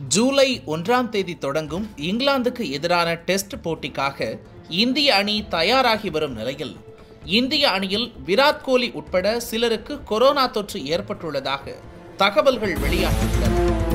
ஜூலை ஒன்றாம் தேதி தொடங்கும் இங்கிலாந்துக்கு எதிரான டெஸ்ட் போட்டிக்காக இந்திய அணி தயாராகி வரும் நிலையில் இந்திய அணியில் விராட் கோலி உட்பட சிலருக்கு கொரோனா தொற்று ஏற்பட்டுள்ளதாக தகவல்கள் வெளியாகியுள்ளன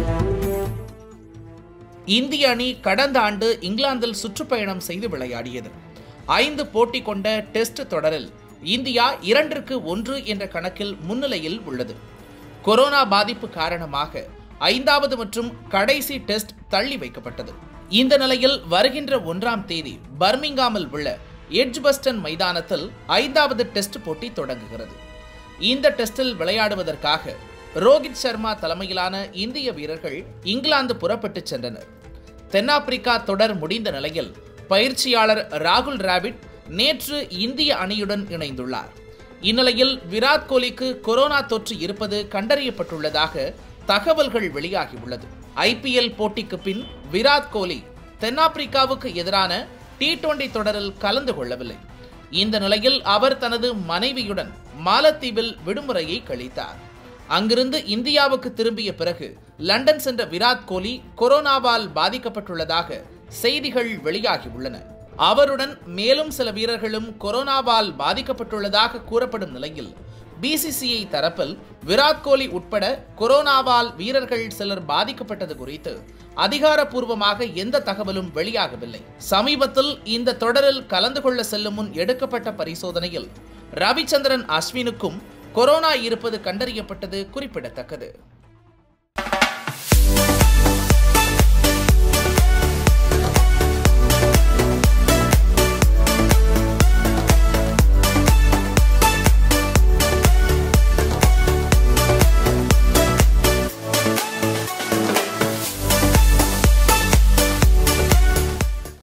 இந்திய அணி கடந்த ஆண்டு இங்கிலாந்தில் சுற்றுப்பயணம் செய்து விளையாடியது ஐந்து போட்டி கொண்ட டெஸ்ட் தொடரில் இந்தியா இரண்டிற்கு ஒன்று என்ற கணக்கில் முன்னிலையில் உள்ளது கொரோனா பாதிப்பு காரணமாக ஐந்தாவது மற்றும் கடைசி டெஸ்ட் தள்ளி வைக்கப்பட்டது இந்த நிலையில் வருகின்ற ஒன்றாம் தேதி பர்மிங்காமில் உள்ள எட்ஜ்பஸ்டன் மைதானத்தில் ஐந்தாவது டெஸ்ட் போட்டி தொடங்குகிறது இந்த டெஸ்டில் விளையாடுவதற்காக ரோஹித் சர்மா தலைமையிலான இந்திய வீரர்கள் இங்கிலாந்து புறப்பட்டு சென்றனர் தென்னாப்பிரிக்கா தொடர் முடிந்த நிலையில் பயிற்சியாளர் ராகுல் டிராவிட் நேற்று இந்திய அணியுடன் இணைந்துள்ளார் இந்நிலையில் விராட் கோலிக்கு கொரோனா தொற்று இருப்பது கண்டறியப்பட்டுள்ளதாக தகவல்கள் வெளியாகியுள்ளது ஐபிஎல் போட்டிக்கு பின் விராட் கோலி தென்னாப்பிரிக்காவுக்கு எதிரான டி டுவெண்டி தொடரில் கலந்து கொள்ளவில்லை இந்த நிலையில் அவர் தனது மனைவியுடன் மாலத்தீவில் விடுமுறையை கழித்தார் அங்கிருந்து இந்தியாவுக்கு திரும்பிய பிறகு லண்டன் சென்ற விராட் கோலி கொரோனாவால் பாதிக்கப்பட்டுள்ளதாக செய்திகள் வெளியாகியுள்ளன அவருடன் மேலும் சில வீரர்களும் கொரோனாவால் பாதிக்கப்பட்டுள்ளதாக கூறப்படும் நிலையில் பிசிசிஐ தரப்பில் விராட் கோலி உட்பட கொரோனாவால் வீரர்கள் சிலர் பாதிக்கப்பட்டது குறித்து அதிகாரப்பூர்வமாக எந்த தகவலும் வெளியாகவில்லை சமீபத்தில் இந்த தொடரில் கலந்து கொள்ள செல்லும் முன் எடுக்கப்பட்ட பரிசோதனையில் ரவிச்சந்திரன் அஸ்வினுக்கும் கொரோனா இருப்பது கண்டறியப்பட்டது குறிப்பிடத்தக்கது